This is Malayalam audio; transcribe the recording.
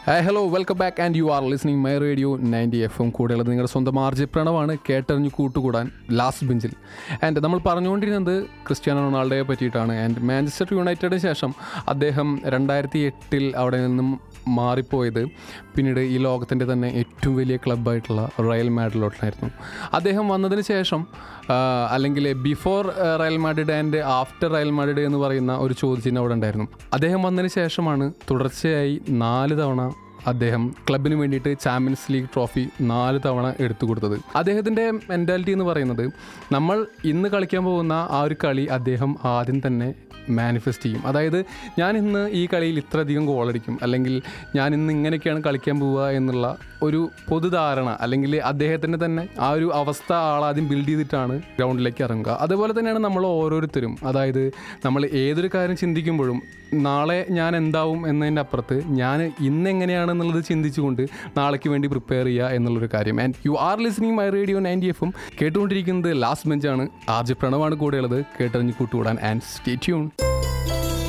hello welcome back and you are listening my radio ninety F M കൂടെയുള്ളത് നിങ്ങളുടെ സ്വന്തം ആർജി പ്രണവാണ് കേട്ടറിഞ്ഞ് കൂട്ടുകൂടാൻ ലാസ്റ്റ് ബെഞ്ചിൽ ആൻഡ് നമ്മൾ പറഞ്ഞുകൊണ്ടിരുന്നത് ക്രിസ്ത്യാനോ റൊണാൾഡോയെ പറ്റിയിട്ടാണ് ആൻഡ് മാഞ്ചസ്റ്റർ യുണൈറ്റഡിന് ശേഷം അദ്ദേഹം രണ്ടായിരത്തി എട്ടിൽ അവിടെ നിന്നും മാറിപ്പോയത് പിന്നീട് ഈ ലോകത്തിൻ്റെ തന്നെ ഏറ്റവും വലിയ ക്ലബ്ബായിട്ടുള്ള റയൽ മാഡ്രിലോട്ടായിരുന്നു അദ്ദേഹം വന്നതിന് ശേഷം ആ, അല്ലെങ്കിൽ before Real Madrid and after Real Madrid എന്ന് പറയുന്ന ഒരു ചോദ്യചിഹ്നം അവിടെ ഉണ്ടായിരുന്നു അദ്ദേഹം വന്നതിന് ശേഷമാണ് തുടർച്ചയായി നാല് തവണ അദ്ദേഹം ക്ലബിന് വേണ്ടിയിട്ട് ചാമ്പ്യൻസ് ലീഗ് ട്രോഫി നാല് തവണ എടുത്തു കൊടുത്തത് അദ്ദേഹത്തിൻ്റെ മെൻറ്റാലിറ്റി എന്ന് പറയുന്നത് നമ്മൾ ഇന്ന് കളിക്കാൻ പോകുന്ന ആ ഒരു കളി അദ്ദേഹം ആദ്യം തന്നെ മാനിഫെസ്റ്റ് ചെയ്യും അതായത് ഞാൻ ഇന്ന് ഈ കളിയിൽ ഇത്രയധികം ഗോളടിക്കും അല്ലെങ്കിൽ ഞാൻ ഇന്ന് ഇങ്ങനെയൊക്കെയാണ് കളിക്കാൻ പോവുക എന്നുള്ള ഒരു പൊതുധാരണ അല്ലെങ്കിൽ അദ്ദേഹത്തിൻ്റെ തന്നെ ആ ഒരു അവസ്ഥ ആളാദ്യം ബിൽഡ് ചെയ്തിട്ടാണ് ഗ്രൗണ്ടിലേക്ക് ഇറങ്ങുക അതുപോലെ തന്നെയാണ് നമ്മൾ ഓരോരുത്തരും അതായത് നമ്മൾ ഏതൊരു കാര്യം ചിന്തിക്കുമ്പോഴും നാളെ ഞാൻ എന്താവും എന്നതിൻ്റെ അപ്പുറത്ത് ഞാൻ ഇന്ന് എങ്ങനെയാണെന്നുള്ളത് ചിന്തിച്ചുകൊണ്ട് നാളേക്ക് വേണ്ടി പ്രിപ്പയർ ചെയ്യുക എന്നുള്ളൊരു കാര്യം and you are listening my radio ninety എഫും കേട്ടുകൊണ്ടിരിക്കുന്നത് ലാസ്റ്റ് ബെഞ്ചാണ് ആർജ് പ്രണവാണ് കൂടെയുള്ളത് കേട്ടറിഞ്ഞ് കൂട്ടുകൂടാൻ ആൻഡ് സ്റ്റേ ട്യൂൺ